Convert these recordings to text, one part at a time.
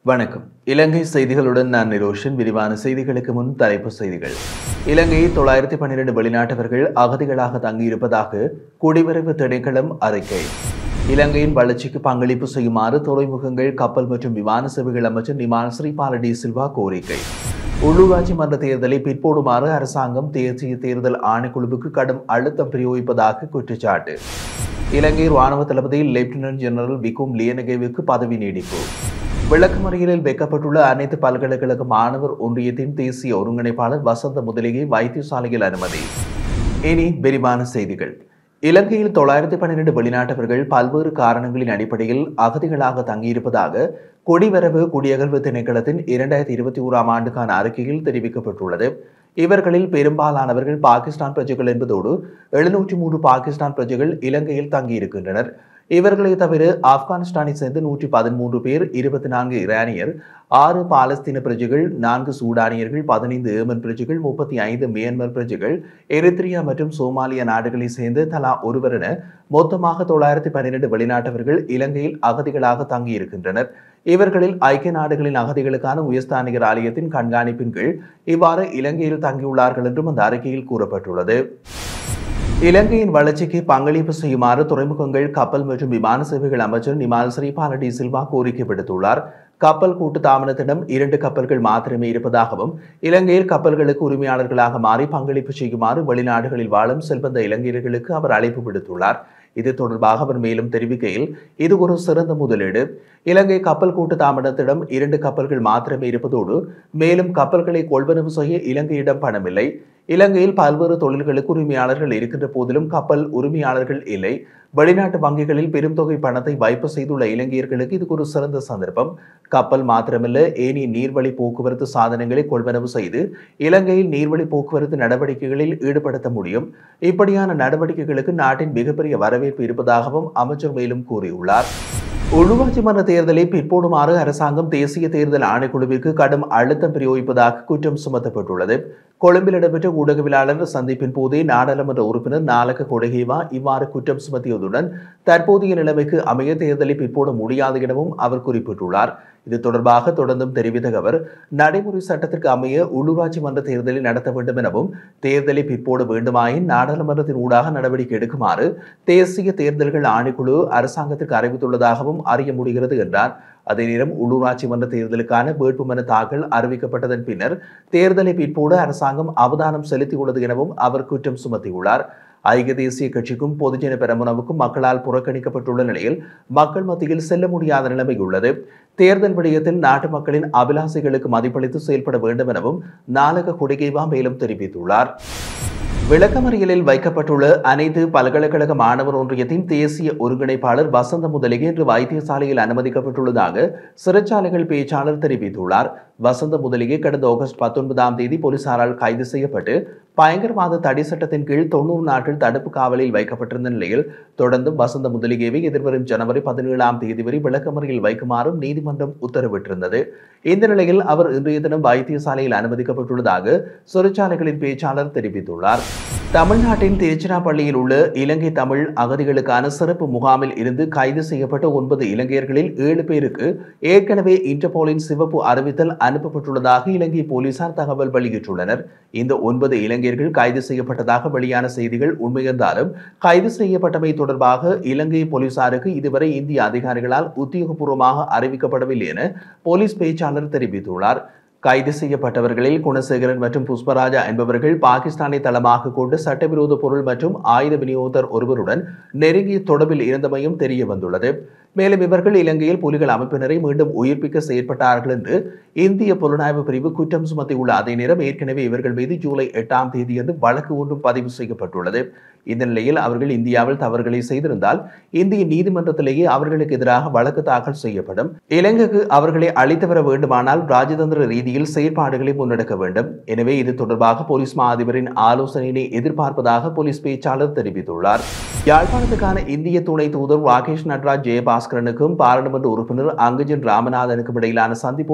வணக்கம் இலங்கை செய்திகளுடன் நான் நிரோஷன் விரிவான செய்திகளுக்கு முன் தலைப்புச் செய்திகள் இலங்கையில் தொள்ளாயிரத்தி பன்னிரண்டு வெளிநாட்டவர்கள் அகதிகளாக தங்கியிருப்பதாக குடிவரவு திணைக்களம் அறிக்கை இலங்கையின் வளர்ச்சிக்கு பங்களிப்பு செய்யுமாறு துறைமுகங்கள் கப்பல் மற்றும் விமான சேவைகள் அமைச்சர் நிமான் ஸ்ரீபால டி சில்வா கோரிக்கை உள்ளூராட்சி மன்ற தேர்தலை பிற்போடுமாறு அரசாங்கம் தேசிய தேர்தல் ஆணைக்குழுவுக்கு கடும் அழுத்தம் பிரயோகிப்பதாக குற்றச்சாட்டு இலங்கை ராணுவ தளபதி லெப்டினன்ட் ஜெனரல் விகும் லியனகேவுக்கு பதவி நீடிப்பு விளக்கமறியலில் வைக்கப்பட்டுள்ள அனைத்து பல்கலைக்கழக மாணவர் ஒன்றியத்தின் தேசிய ஒருங்கிணைப்பாளர் வசந்த முதலிகை வைத்தியசாலையில் அனுமதி இனி விரிவான செய்திகள் இலங்கையில் தொள்ளாயிரத்தி பன்னிரண்டு வெளிநாட்டவர்கள் பல்வேறு காரணங்களின் அடிப்படையில் அகதிகளாக தங்கியிருப்பதாக குடிவரவு குடியகல்வு திணைக்களத்தின் இரண்டாயிரத்தி இருபத்தி ஓராம் ஆண்டுக்கான அறிக்கையில் தெரிவிக்கப்பட்டுள்ளது இவர்களில் பெரும்பாலானவர்கள் பாகிஸ்தான் பிரஜைகள் என்பதோடு எழுநூற்றி மூன்று பாகிஸ்தான் பிரஜைகள் இலங்கையில் தங்கியிருக்கின்றனர் இவர்களை தவிர ஆப்கானிஸ்தானை சேர்ந்து நூற்றி பதிமூன்று பேர் இருபத்தி நான்கு இரானியர் ஆறு பாலஸ்தீன பிரஜைகள் நான்கு சூடானியர்கள் பதினைந்து ஏமன் பிரஜைகள் முப்பத்தி ஐந்து மியான்மர் பிரஜைகள் எரித்ரியா மற்றும் சோமாலியா நாடுகளை சேர்ந்து தலா ஒருவர் என மொத்தமாக தொள்ளாயிரத்தி பன்னிரண்டு வெளிநாட்டவர்கள் இலங்கையில் அகதிகளாக தங்கியிருக்கின்றனர் இவர்களில் ஐக்கிய நாடுகளின் அகதிகளுக்கான உயர்ஸ்தானிகர் ஆலயத்தின் கண்காணிப்பின் கீழ் இவ்வாறு இலங்கையில் தங்கியுள்ளார்கள் என்றும் அந்த அறிக்கையில் கூறப்பட்டுள்ளது இலங்கையின் வளர்ச்சிக்கு பங்களிப்பு செய்யுமாறு துறைமுகங்கள் கப்பல் மற்றும் விமான சேவைகள் அமைச்சர் நிமால் ஸ்ரீபால டி சில்வா கோரிக்கை விடுத்துள்ளார் கப்பல் கூட்டு தாமனத்திடம் இரண்டு கப்பல்கள் மாத்திரமே இருப்பதாகவும் இலங்கையில் கப்பல்களுக்கு உரிமையாளர்களாக மாறி பங்களிப்பு செய்யுமாறு வெளிநாடுகளில் வாழும் செல்வந்த இலங்கையர்களுக்கு அவர் அழைப்பு விடுத்துள்ளார் இது தொடர்பாக அவர் மேலும் தெரிவிக்கையில் இது ஒரு சிறந்த முதலீடு இலங்கை கப்பல் கூட்டு தாமனத்திடம் இரண்டு கப்பல்கள் மாத்திரமே இருப்பதோடு மேலும் கப்பல்களை கொள்வனவு செய்ய இலங்கையிடம் பணமில்லை இலங்கையில் பல்வேறு தொழில்களுக்கு உரிமையாளர்கள் இருக்கின்ற போதிலும் கப்பல் உரிமையாளர்கள் இல்லை வெளிநாட்டு வங்கிகளில் பெரும் தொகை பணத்தை வைப்பு செய்துள்ள இலங்கையர்களுக்கு இது ஒரு சிறந்த சந்தர்ப்பம் கப்பல் மாத்திரமல்ல ஏனைய நீர்வழி போக்குவரத்து சாதனங்களை கொள்வனவு செய்து இலங்கையில் நீர்வழி போக்குவரத்து நடவடிக்கைகளில் ஈடுபடுத்த முடியும் இப்படியான நடவடிக்கைகளுக்கு நாட்டின் மிகப்பெரிய வரவேற்பு இருப்பதாகவும் அமைச்சர் மேலும் கூறியுள்ளார் உள்ளூராட்சி மன்ற தேர்தலை பிற்போடுமாறு அரசாங்கம் தேசிய தேர்தல் ஆணைக்குழுவிற்கு கடும் அழுத்தம் பிரயோகிப்பதாக குற்றம் சுமத்தப்பட்டுள்ளது கொழும்பில் இடம்பெற்ற ஊடகவியலாளர் சந்திப்பின் போதே நாடாளுமன்ற உறுப்பினர் நாலக கொடகேவா இவ்வாறு குற்றம் சுமத்தியதுடன் தற்போதைய நிலைமைக்கு அமைய தேர்தலை பிற்போட முடியாது எனவும் அவர் குறிப்பிட்டுள்ளார் இது தொடர்பாக தொடர்ந்தும் தெரிவித்த அவர் நடைமுறை சட்டத்திற்கு அமைய உள்ளூராட்சி மன்ற தேர்தலை நடத்த வேண்டும் எனவும் தேர்தலை பிற்போட வேண்டுமாயின் நாடாளுமன்றத்தின் ஊடாக நடவடிக்கை எடுக்குமாறு தேசிய தேர்தல்கள் ஆணைக்குழு அரசாங்கத்திற்கு அறிவித்துள்ளதாகவும் அறிய முடிகிறது என்றார் அதே நேரம் உள்ளூராட்சி மன்ற தேர்தலுக்கான வேட்புமனு தாக்கல் அறிவிக்கப்பட்டதன் பின்னர் தேர்தலை பிற்போட அரசாங்கம் அவதானம் செலுத்தியுள்ளது எனவும் அவர் குற்றம் சுமத்தியுள்ளார் ஐக்கிய தேசிய கட்சிக்கும் பொதுஜன பெரமுனவுக்கும் மக்களால் புறக்கணிக்கப்பட்டுள்ள நிலையில் மக்கள் மத்தியில் செல்ல முடியாத நிலைமை உள்ளது தேர்தல் விடயத்தில் நாட்டு மக்களின் அபிலாசைகளுக்கு மதிப்பளித்து செயல்பட வேண்டும் எனவும் நாலக குடிகைவா மேலும் தெரிவித்துள்ளார் விளக்கமறியலில் வைக்கப்பட்டுள்ள அனைத்து பல்கலைக்கழக மாணவர் ஒன்றியத்தின் தேசிய ஒருங்கிணைப்பாளர் வசந்த முதலிகை இன்று வைத்தியசாலையில் அனுமதிக்கப்பட்டுள்ளதாக சிறைச்சாலைகள் பேச்சாளர் தெரிவித்துள்ளார் வசந்த முதலிகை கடந்த ஆகஸ்ட் பத்தொன்பதாம் தேதி போலீசாரால் கைது செய்யப்பட்டு பயங்கரவாத தடை சட்டத்தின் கீழ் தொண்ணூறு நாட்கள் தடுப்பு காவலில் வைக்கப்பட்டிருந்த நிலையில் தொடர்ந்து வசந்த முதலிகேவை எதிர்வரும் ஜனவரி பதினேழாம் தேதி வரை விளக்கமறியில் வைக்குமாறும் நீதிமன்றம் உத்தரவிட்டிருந்தது இந்த நிலையில் அவர் இன்றைய தினம் வைத்தியசாலையில் அனுமதிக்கப்பட்டுள்ளதாக சிறைச்சாலைகளின் பேச்சாளர் தெரிவித்துள்ளார் தமிழ்நாட்டின் திருச்சிராப்பள்ளியில் உள்ள இலங்கை தமிழ் அகதிகளுக்கான சிறப்பு முகாமில் இருந்து கைது செய்யப்பட்ட ஒன்பது இலங்கையர்களில் ஏழு பேருக்கு ஏற்கனவே இன்டர்போலின் சிவப்பு அறிவித்தல் அனுப்பப்பட்டுள்ளதாக இலங்கை போலீசார் தகவல் வெளியிட்டுள்ளனர் இந்த ஒன்பது இலங்கையர்கள் கைது செய்யப்பட்டதாக வெளியான செய்திகள் உண்மையென்றாலும் கைது செய்யப்பட்டமை தொடர்பாக இலங்கை போலீசாருக்கு இதுவரை இந்திய அதிகாரிகளால் உத்தியோகபூர்வமாக அறிவிக்கப்படவில்லை என போலீஸ் பேச்சாளர் தெரிவித்துள்ளார் கைது செய்யப்பட்டவர்களில் குணசேகரன் மற்றும் புஷ்பராஜா என்பவர்கள் பாகிஸ்தானை தளமாக கொண்டு சட்டவிரோத பொருள் மற்றும் ஆயுத விநியோகத்தர் ஒருவருடன் நெருங்கிய தொடர்பில் இருந்தமையும் தெரிய வந்துள்ளது மேலும் இவர்கள் இலங்கையில் புலிகள் அமைப்பினரை மீண்டும் உயிர்ப்பிக்க செயற்பட்டார்கள் என்று இந்திய புலனாய்வு பிரிவு குற்றம் சுமத்தியுள்ள அதே நேரம் ஏற்கனவே இவர்கள் மீது ஜூலை எட்டாம் தேதியன்று வழக்கு ஒன்றும் பதிவு செய்யப்பட்டுள்ளது இந்த நிலையில் அவர்கள் இந்தியாவில் தவறுகளை செய்திருந்தால் இந்திய நீதிமன்றத்திலேயே அவர்களுக்கு எதிராக வழக்கு தாக்கல் செய்யப்படும் இலங்கைக்கு அவர்களை அழைத்து வர வேண்டுமானால் ராஜதந்திர ரீதியில் செயற்பாடுகளை முன்னெடுக்க வேண்டும் எனவே இது தொடர்பாக போலீஸ் மா அதிபரின் ஆலோசனையினை எதிர்பார்ப்பதாக போலீஸ் பேச்சாளர் தெரிவித்துள்ளார் யாழ்ப்பாணத்துக்கான இந்திய துணை தூதர் ராகேஷ் நட்ராஜ் ஜெயபாஸ்கரனுக்கும் பாராளுமன்ற உறுப்பினர் அங்கஜன் ராமநாதனுக்கும் இடையிலான சந்திப்பு ஒன்று இன்று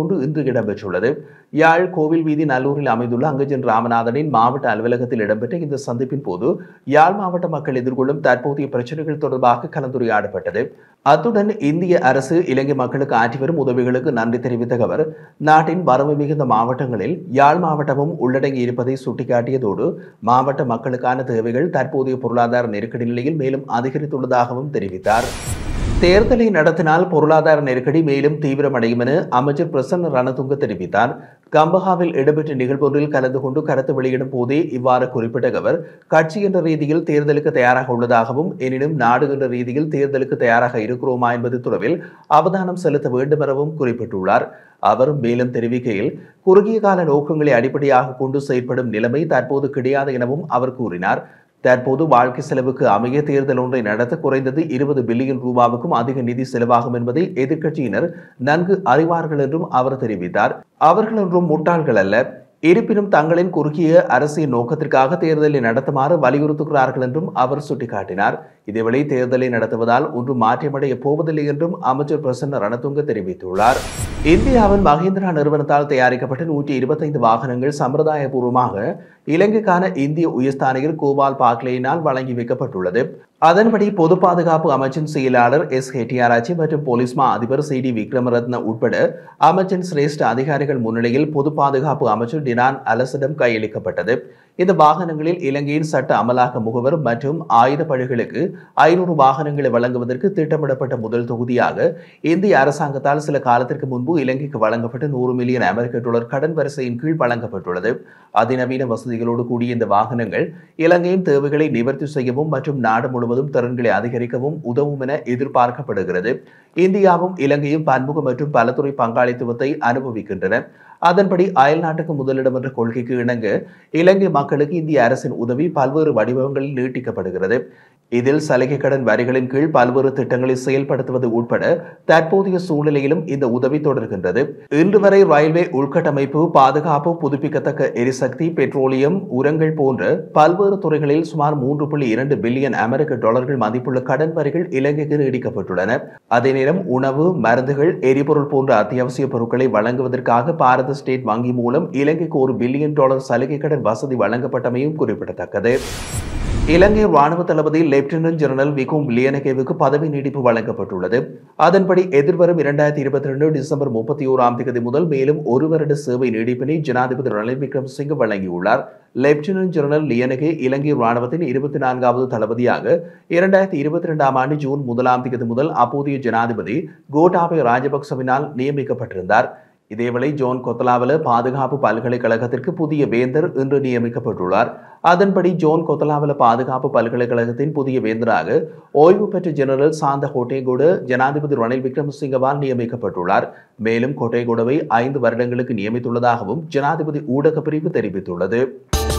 இடம்பெற்றுள்ளது யாழ் கோவில் வீதி நல்லூரில் அமைந்துள்ள அங்கஜன் ராமநாதனின் மாவட்ட அலுவலகத்தில் இடம்பெற்ற இந்த சந்திப்பின் போது யாழ் மாவட்ட மக்கள் எதிர்கொள்ளும் தற்போதைய பிரச்சனைகள் தொடர்பாக கலந்துரையாடப்பட்டது அத்துடன் இந்திய அரசு இலங்கை மக்களுக்கு ஆற்றி வரும் உதவிகளுக்கு நன்றி தெரிவித்த அவர் நாட்டின் வரவு மிகுந்த மாவட்டங்களில் யாழ் மாவட்டமும் உள்ளடங்கி இருப்பதை சுட்டிக்காட்டியதோடு மாவட்ட மக்களுக்கான தேவைகள் தற்போதைய பொருளாதார நெருக்கடி நிலையில் மேலும் அதிகரித்துள்ளதாகவும் தெரிவித்தார் தேர்தலை நடத்தினால் பொருளாதார நெருக்கடி மேலும் தீவிரமடையும் என அமைச்சர் பிரசன்ன ரணதுங்க தெரிவித்தார் கம்பஹாவில் இடம்பெற்ற நிகழ்வொன்றில் கலந்து கொண்டு கருத்து வெளியிடும் போதே இவ்வாறு குறிப்பிட்ட அவர் கட்சி என்ற ரீதியில் தேர்தலுக்கு தயாராக உள்ளதாகவும் எனினும் நாடு என்ற ரீதியில் தேர்தலுக்கு தயாராக இருக்கிறோமா என்பது தொடர்பில் அவதானம் செலுத்த வேண்டும் எனவும் குறிப்பிட்டுள்ளார் அவர் மேலும் தெரிவிக்கையில் குறுகிய கால நோக்கங்களை அடிப்படையாக கொண்டு செயற்படும் நிலைமை தற்போது கிடையாது எனவும் அவர் கூறினார் தற்போது வாழ்க்கை செலவுக்கு அமைய தேர்தல் ஒன்றை நடத்த குறைந்தது இருபது பில்லியன் ரூபாவுக்கும் அதிக நிதி செலவாகும் என்பதை எதிர்க்கட்சியினர் நன்கு அறிவார்கள் என்றும் அவர் தெரிவித்தார் அவர்கள் ஒன்றும் முட்டாள்கள் அல்ல இருப்பினும் தங்களின் குறுகிய அரசியல் நோக்கத்திற்காக தேர்தலை நடத்துமாறு வலியுறுத்துகிறார்கள் என்றும் அவர் சுட்டிக்காட்டினார் இதேவேளை தேர்தலை நடத்துவதால் ஒன்றும் மாற்றமடைய போவதில்லை என்றும் அமைச்சர் பிரசன்ன ரணதுங்க தெரிவித்துள்ளார் இந்தியாவின் மஹிந்திரா நிறுவனத்தால் தயாரிக்கப்பட்ட நூற்றி இருபத்தைந்து வாகனங்கள் சம்பிரதாயபூர்வமாக இலங்கைக்கான இந்திய உயர்ஸ்தானிகர் கோபால் பாக்லேயினால் வழங்கி வைக்கப்பட்டுள்ளது அதன்படி பொது பாதுகாப்பு அமைச்சின் செயலாளர் எஸ் ஹெட்டியாராச்சி மற்றும் போலீஸ் மா அதிபர் சி டி விக்ரமரத்ன உட்பட அமைச்சின் சிரேஷ்ட அதிகாரிகள் முன்னிலையில் பொது பாதுகாப்பு அமைச்சர் டினான் அலசிடம் கையளிக்கப்பட்டது இந்த வாகனங்களில் இலங்கையின் சட்ட அமலாக்க முகவர் மற்றும் ஆயுத படைகளுக்கு ஐநூறு வாகனங்களை வழங்குவதற்கு திட்டமிடப்பட்ட முதல் தொகுதியாக இந்திய அரசாங்கத்தால் சில காலத்திற்கு முன்பு இலங்கைக்கு வழங்கப்பட்ட நூறு மில்லியன் அமெரிக்க டாலர் கடன் வரிசையின் கீழ் வழங்கப்பட்டுள்ளது அதிநவீன வசதிகளோடு கூடிய இந்த வாகனங்கள் இலங்கையின் தேவைகளை நிவர்த்தி செய்யவும் மற்றும் நாடு முழுவதும் திறன்களை அதிகரிக்கவும் உதவும் என எதிர்பார்க்கப்படுகிறது இந்தியாவும் இலங்கையும் பன்முக மற்றும் பலதுறை பங்காளித்துவத்தை அனுபவிக்கின்றன அதன்படி அயல் நாட்டுக்கு முதலிடம் என்ற கொள்கைக்கு இணங்க இலங்கை மக்களுக்கு இந்திய அரசின் உதவி பல்வேறு வடிவங்களில் நீட்டிக்கப்படுகிறது இதில் சலுகை கடன் வரிகளின் கீழ் பல்வேறு திட்டங்களை செயல்படுத்துவது உட்பட தற்போதைய சூழ்நிலையிலும் இந்த உதவி தொடர்கின்றது இன்று வரை ரயில்வே உள்கட்டமைப்பு பாதுகாப்பு புதுப்பிக்கத்தக்க எரிசக்தி பெட்ரோலியம் உரங்கள் போன்ற பல்வேறு துறைகளில் சுமார் மூன்று புள்ளி இரண்டு பில்லியன் அமெரிக்க டாலர்கள் மதிப்புள்ள கடன் வரிகள் இலங்கைக்கு நீடிக்கப்பட்டுள்ளன அதே நேரம் உணவு மருந்துகள் எரிபொருள் போன்ற அத்தியாவசிய பொருட்களை வழங்குவதற்காக பாரத ஸ்டேட் வங்கி மூலம் இலங்கைக்கு ஒரு பில்லியன் டாலர் சலுகை கடன் வசதி வழங்கப்பட்டமையும் குறிப்பிடத்தக்கது இலங்கை ராணுவ தளபதி லெப்டினன்ட் ஜெனரல் விகும் லியனகேவுக்கு பதவி நீடிப்பு வழங்கப்பட்டுள்ளது அதன்படி எதிர்வரும் இரண்டாயிரத்தி இருபத்தி ரெண்டு டிசம்பர் முப்பத்தி ஓராம் தேதி முதல் மேலும் ஒரு வருட சேவை நீடிப்பினை ஜனாதிபதி ரணில் விக்ரமசிங்க வழங்கியுள்ளார் லெப்டினன்ட் ஜெனரல் லியனகே இலங்கை ராணுவத்தின் இருபத்தி நான்காவது தளபதியாக இரண்டாயிரத்தி இருபத்தி ரெண்டாம் ஆண்டு ஜூன் முதலாம் தேதி முதல் அப்போதைய ஜனாதிபதி கோட்டாபய ராஜபக்சவினால் நியமிக்கப்பட்டிருந்தார் இதேவேளை ஜோன் கொத்தலாவல பாதுகாப்பு பல்கலைக்கழகத்திற்கு புதிய வேந்தர் இன்று நியமிக்கப்பட்டுள்ளார் அதன்படி ஜோன் கொத்தலாவல பாதுகாப்பு பல்கலைக்கழகத்தின் புதிய வேந்தராக ஓய்வு பெற்ற ஜெனரல் சாந்த கோட்டேகோடு ஜனாதிபதி ரணில் விக்ரமசிங்கவால் நியமிக்கப்பட்டுள்ளார் மேலும் கோட்டேகோடவை ஐந்து வருடங்களுக்கு நியமித்துள்ளதாகவும் ஜனாதிபதி ஊடக பிரிவு தெரிவித்துள்ளது